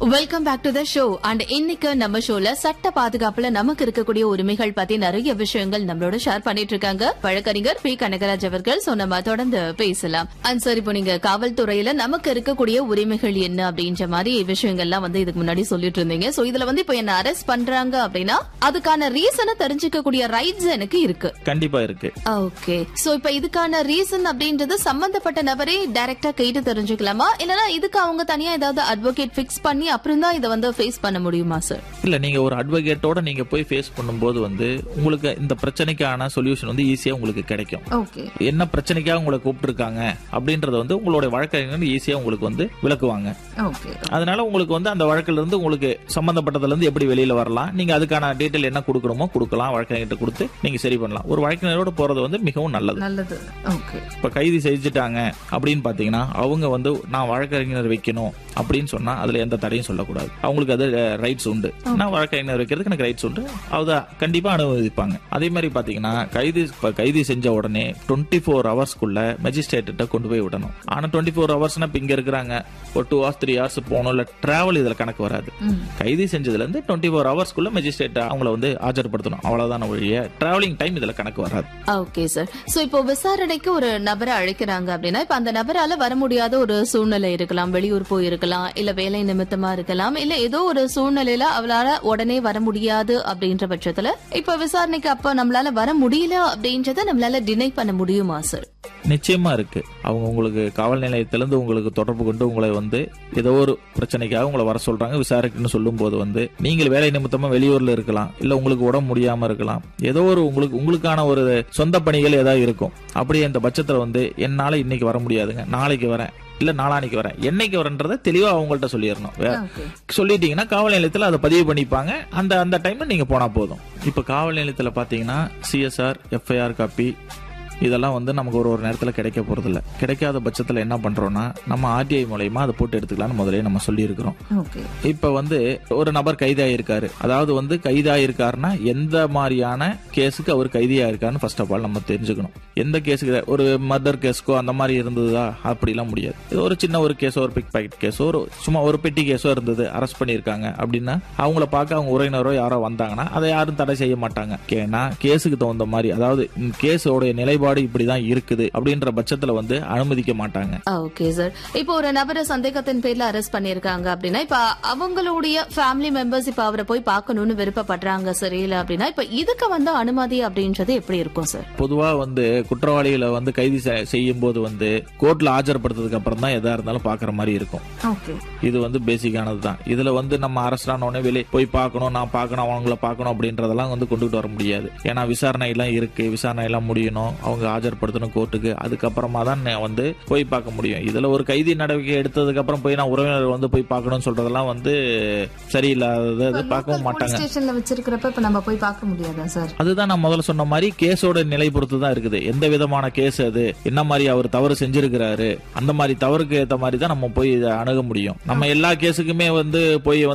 welcome back to the show and இன்னைக்கு நம்ம ஷோல சட்ட பாதுகாப்புல நமக்கு இருக்கக்கூடிய உரிமைகள் பத்தி நிறைய விஷயங்கள் நம்மளோட ஷேர் பண்ணிட்டு இருக்காங்க வழக்கறிஞர் பி கனகராஜ் அவர்கள் சோ நம்ம தொடர்ந்து பேசலாம் அண்ட் சார் இப்போ நீங்க காவல்துறையில நமக்கு இருக்கக்கூடிய உரிமைகள் என்ன அப்படின்ற மாதிரி விஷயங்கள்லாம் வந்து இதுக்கு முன்னாடி சொல்லிட்டு இருந்தீங்க சோ இதுல வந்து இப்போ என்ன அரெஸ்ட் பண்றாங்க அப்படின்னா அதுக்கான ரீசனை தெரிஞ்சுக்கக்கூடிய ரைட்ஸ் எனக்கு இருக்கு கண்டிப்பா இருக்கு ஓகே சோ இப்ப இதுக்கான ரீசன் அப்படின்றது சம்பந்தப்பட்ட நபரே டைரக்டா கேட்டு தெரிஞ்சுக்கலாமா இல்லனா இதுக்கு அவங்க தனியா ஏதாவது அட்வொகேட் ஃபிக்ஸ் பண்ணி அப்புறம் தான் இதை வந்து ஃபேஸ் பண்ண முடியுமா சார் இல்ல நீங்க ஒரு அட்வொகேட்டோட நீங்க போய் ஃபேஸ் பண்ணும்போது வந்து உங்களுக்கு இந்த பிரச்சனைக்கான சொல்யூஷன் வந்து ஈஸியா உங்களுக்கு கிடைக்கும் ஓகே என்ன பிரச்சனைக்காக உங்களை கூப்பிட்டுருக்காங்க அப்படின்றத வந்து உங்களுடைய வழக்கறிஞர் ஈஸியா உங்களுக்கு வந்து விளக்குவாங்க ஓகே அதனால உங்களுக்கு வந்து அந்த வழக்குல இருந்து உங்களுக்கு சம்பந்தப்பட்டதுல இருந்து எப்படி வெளியில வரலாம் நீங்க அதுக்கான டீட்டெயில் என்ன கொடுக்கணுமோ கொடுக்கலாம் வழக்கறிஞர்கிட்ட கொடுத்து நீங்க சரி பண்ணலாம் ஒரு வழக்கறிஞரோட போறது வந்து மிகவும் நல்லது நல்லது ஓகே இப்ப கைது செஞ்சுட்டாங்க அப்படின்னு பாத்தீங்கன்னா அவங்க வந்து நான் வழக்கறிஞர் வைக்கணும் அப்படின்னு சொன்னா அதுல எந்த தடையும் சொல்லக்கூடாது அவங்களுக்கு அது ரைட்ஸ் உண்டு நான் வழக்கறிஞர் வைக்கிறதுக்கு எனக்கு ரைட்ஸ் உண்டு அதை கண்டிப்பா அனுமதிப்பாங்க அதே மாதிரி பாத்தீங்கன்னா கைது இப்ப கைது செஞ்ச உடனே டுவெண்ட்டி ஃபோர் ஹவர்ஸ்க்குள்ள மெஜிஸ்ட்ரேட்ட கொண்டு போய் விடணும் ஆனா டுவெண்ட்டி ஃபோர் ஹவர்ஸ்னா இப்ப இங்க இருக்கிறாங்க ஒரு டூ ஹவர்ஸ் த்ரீ ஹவர்ஸ் போகணும் இல்ல டிராவல் இதுல கணக்கு வராது கைது செஞ்சதுல இருந்து டுவெண்ட்டி ஃபோர் ஹவர்ஸ்க்குள்ள மெஜிஸ்ட்ரேட் அவங்கள வந்து ஆஜர்படுத்தணும் அவ்வளவுதான் ஒழிய டிராவலிங் டைம் இதுல கணக்கு வராது ஓகே சார் சோ இப்போ விசாரணைக்கு ஒரு நபரை அழைக்கிறாங்க அப்படின்னா இப்ப அந்த நபரால வர முடியாத ஒரு சூழ்நிலை இருக்கலாம் வெளியூர் போயிருக்கலாம் இல்ல வேலை நிமித்தமா இருக்கலாம் இல்ல ஏதோ ஒரு சூழ்நிலையில அவளால உடனே வர முடியாது அப்படின்ற பட்சத்துல இப்ப விசாரணைக்கு அப்ப நம்மளால வர முடியல அப்படின்றத நம்மளால டினை பண்ண முடியுமா சார் நிச்சயமா இருக்கு அவங்க உங்களுக்கு காவல் நிலையத்திலிருந்து உங்களுக்கு தொடர்பு கொண்டு உங்களை வந்து ஏதோ ஒரு பிரச்சனைக்காக உங்களை வர சொல்றாங்க விசாரிக்கணும்னு சொல்லும் போது வந்து நீங்கள் வேலை நிமித்தமா வெளியூர்ல இருக்கலாம் இல்ல உங்களுக்கு உடம்பு முடியாம இருக்கலாம் ஏதோ ஒரு உங்களுக்கு உங்களுக்கான ஒரு சொந்த பணிகள் ஏதாவது இருக்கும் அப்படியே இந்த பட்சத்துல வந்து என்னால இன்னைக்கு வர முடியாதுங்க நாளைக்கு வரேன் இல்ல நாளானைக்கு வரேன் என்னைக்கு வரேன்றதை தெளிவா அவங்கள்ட்ட சொல்லிடணும் வே- ஓகே சொல்லிட்டீங்கன்னா காவல் நிலையத்தில் அதை பதிவு பண்ணிப்பாங்க அந்த அந்த டைம்ல நீங்க போனா போதும் இப்போ காவல் நிலையத்தில் பாத்தீங்கன்னா சிஎஸ்ஆர் எஃப்ஐஆர் காப்பி இதெல்லாம் வந்து நமக்கு ஒரு ஒரு நேரத்தில் கிடைக்க போறதில்ல கிடைக்காத பட்சத்தில் என்ன பண்றோம்னா நம்ம ஆர்டிஐ மூலயமா அதை போட்டு எடுத்துக்கலாம்னு முதலே நம்ம சொல்லியிருக்கிறோம் ஓகே இப்ப வந்து ஒரு நபர் கைதாயிருக்காரு அதாவது வந்து கைதாயிருக்காருன்னா எந்த மாதிரியான கேஸுக்கு அவர் கைதியாயிருக்காருன்னு ஃபர்ஸ்ட் ஆஃப் ஆல் நம்ம தெரிஞ்சுக்கணும் எந்த கேஸுக்கு ஒரு மர்டர் கேஸ்க்கோ அந்த மாதிரி இருந்ததா அப்படிலாம் முடியாது இது ஒரு சின்ன ஒரு கேஸோ ஒரு பிக் பாக்கெட் கேஸோ ஒரு சும்மா ஒரு பெட்டி கேஸோ இருந்தது அரெஸ்ட் பண்ணியிருக்காங்க அப்படின்னா அவங்கள பார்க்க அவங்க உறவினரோ யாரோ வந்தாங்கன்னா அதை யாரும் தடை செய்ய மாட்டாங்க ஏன்னா கேஸுக்கு தகுந்த மாதிரி அதாவது கேஸோடைய நிலைப்பாடு இப்படிதான் இருக்குது அப்படின்ற பட்சத்துல வந்து அனுமதிக்க மாட்டாங்க ஓகே சார் இப்போ ஒரு நபரை சந்தேகத்தின் பேர்ல அரெஸ்ட் பண்ணிருக்காங்க அப்படின்னா இப்ப அவங்களுடைய ஃபேமிலி மெம்பர்ஸ் இப்ப அவரை போய் பார்க்கணும்னு விருப்பப்படுறாங்க சரியில்லை அப்படின்னா இப்ப இதுக்கு வந்து அனுமதி அப்படின்றது எப்படி இருக்கும் சார் பொதுவா வந்து குற்றவாளிகளை வந்து கைது செ- செய்யும் போது வந்து கோர்ட்ல ஆஜர்படுத்ததுக்கு அப்புறம் தான் எதா இருந்தாலும் பாக்குற மாதிரி இருக்கும் ஓகே இது வந்து பேசிக்கானது தான் இதுல வந்து நம்ம அரஸ்ட் உடனே வெளியே போய் பார்க்கணும் நான் பார்க்கணும் அவங்கள பார்க்கணும் அப்படின்றதெல்லாம் வந்து கொண்டுட்டு வர முடியாது ஏன்னா விசாரணை எல்லாம் இருக்கு விசாரணை எல்லாம் முடியணும் அவங்க ஆஜர்படுத்தணும் கோர்ட்டுக்கு அதுக்கப்புறமா தான் நான் வந்து போய் பார்க்க முடியும் இதுல ஒரு கைதி நடவடிக்கை எடுத்ததுக்கு அப்புறம் போய் நான் உறவினர் வந்து போய் பார்க்கணும்னு சொல்றதெல்லாம் வந்து சரியில்லாதது அது பார்க்கவும் மாட்டாங்க ஸ்டேஷன்ல வச்சிருக்கிறப்ப இப்ப நம்ம போய் பார்க்க முடியாதா சார் அதுதான் நான் முதல்ல சொன்ன மாதிரி கேஸோட நிலை பொறுத்து தான் இருக்குது எந்த விதமான கேஸ் அது என்ன மாதிரி அவர் தவறு செஞ்சிருக்கிறாரு அந்த மாதிரி தவறுக்கு ஏத்த மாதிரி தான் நம்ம போய் இதை அணுக முடியும் நம்ம எல்லா கேஸுக்குமே வந்து போய்